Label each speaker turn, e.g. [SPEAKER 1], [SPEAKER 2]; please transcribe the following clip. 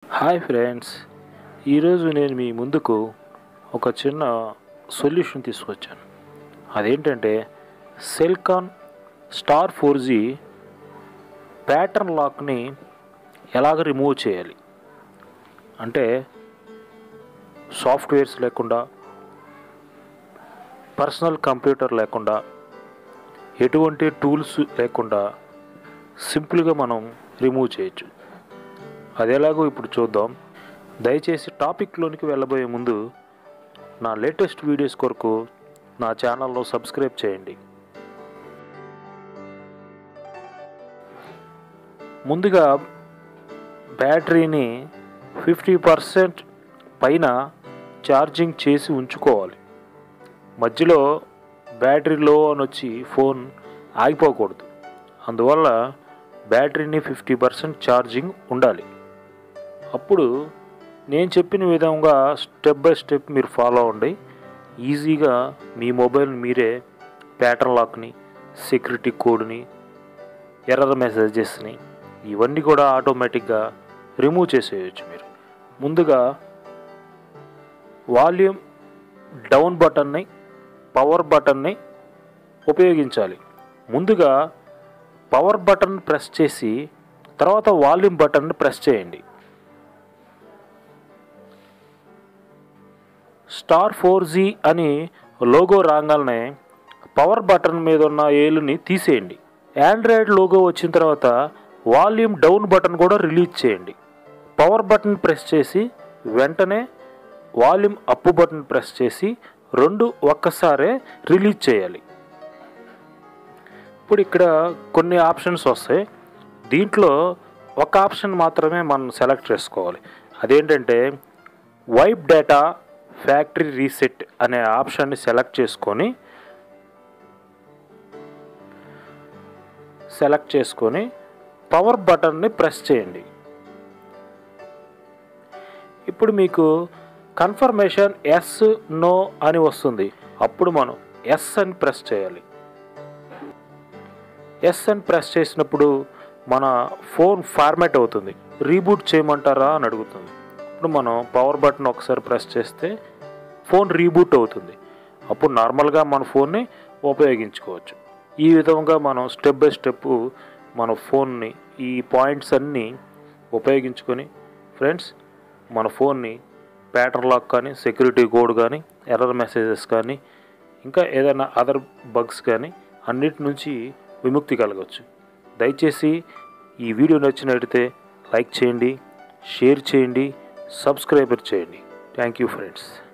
[SPEAKER 1] hi friends ఈరోజు నేను మీ ముందుకు ఒక చిన్న సొల్యూషన్ తీసుకొచ్చాను అదేంటంటే Celkon star four G pattern లాక్ని ఎలాగ రిమూవ్ చేయాలి అంటే సాఫ్ట్వేర్స్ లేకుండా పర్సనల్ కంప్యూటర్ లేకుండా ఎటువంటి టూల్స్ లేకుండా సింపుల్గా మనం రిమూవ్ చేయొచ్చు అది ఎలాగో ఇప్పుడు చూద్దాం దయచేసి టాపిక్లోనికి వెళ్ళబోయే ముందు నా లేటెస్ట్ వీడియోస్ కొరకు నా ఛానల్లో సబ్స్క్రైబ్ చేయండి ముందుగా బ్యాటరీని ఫిఫ్టీ పర్సెంట్ పైన ఛార్జింగ్ చేసి ఉంచుకోవాలి మధ్యలో బ్యాటరీ లో అని వచ్చి ఫోన్ ఆగిపోకూడదు అందువల్ల బ్యాటరీని ఫిఫ్టీ పర్సెంట్ ఛార్జింగ్ ఉండాలి అప్పుడు నేను చెప్పిన విధంగా స్టెప్ బై స్టెప్ మీరు ఫాలో అవ్వండి ఈజీగా మీ మొబైల్ మీరే ప్యాటర్న్ లాక్ని సెక్యూరిటీ కోడ్ని ఎర్రర్ మెసేజెస్ని ఇవన్నీ కూడా ఆటోమేటిక్గా రిమూవ్ చేసేయచ్చు మీరు ముందుగా వాల్యూమ్ డౌన్ బటన్ని పవర్ బటన్ని ఉపయోగించాలి ముందుగా పవర్ బటన్ ప్రెస్ చేసి తర్వాత వాల్యూమ్ బటన్ని ప్రెస్ చేయండి స్టార్ ఫోర్ జీ అని లోగో రాగానే పవర్ బటన్ మీద ఉన్న ఏలుని తీసేయండి ఆండ్రాయిడ్ లోగో వచ్చిన తర్వాత వాల్యూమ్ డౌన్ బటన్ కూడా రిలీజ్ చేయండి పవర్ బటన్ ప్రెస్ చేసి వెంటనే వాల్యూమ్ అప్ బటన్ ప్రెస్ చేసి రెండు ఒక్కసారే రిలీజ్ చేయాలి ఇప్పుడు ఇక్కడ కొన్ని ఆప్షన్స్ వస్తాయి దీంట్లో ఒక ఆప్షన్ మాత్రమే మనం సెలెక్ట్ చేసుకోవాలి అదేంటంటే వైప్ డేటా ఫ్యాక్టరీ రీసెట్ అనే ఆప్షన్ని సెలెక్ట్ చేసుకొని సెలెక్ట్ చేసుకొని పవర్ బటన్ని ప్రెస్ చేయండి ఇప్పుడు మీకు కన్ఫర్మేషన్ ఎస్ నో అని వస్తుంది అప్పుడు మనం ఎస్ అని ప్రెస్ చేయాలి ఎస్ అని ప్రెస్ చేసినప్పుడు మన ఫోన్ ఫార్మాట్ అవుతుంది రీబూట్ చేయమంటారా అని అడుగుతుంది ఇప్పుడు మనం పవర్ బటన్ ఒకసారి ప్రెస్ చేస్తే ఫోన్ రీబూట్ అవుతుంది అప్పుడు నార్మల్గా మన ఫోన్ని ఉపయోగించుకోవచ్చు ఈ విధంగా మనం స్టెప్ బై స్టెప్ మన ఫోన్ని ఈ పాయింట్స్ అన్నీ ఉపయోగించుకొని ఫ్రెండ్స్ మన ఫోన్ని ప్యాటర్న్ లాక్ కానీ సెక్యూరిటీ కోడ్ కానీ ఎర్రర్ మెసేజెస్ కానీ ఇంకా ఏదైనా అదర్ బగ్స్ కానీ అన్నిటి నుంచి విముక్తి కలగవచ్చు దయచేసి ఈ వీడియో నచ్చినట్లయితే లైక్ చేయండి షేర్ చేయండి సబ్స్క్రైబర్ చేయండి థ్యాంక్ యూ ఫ్రెండ్స్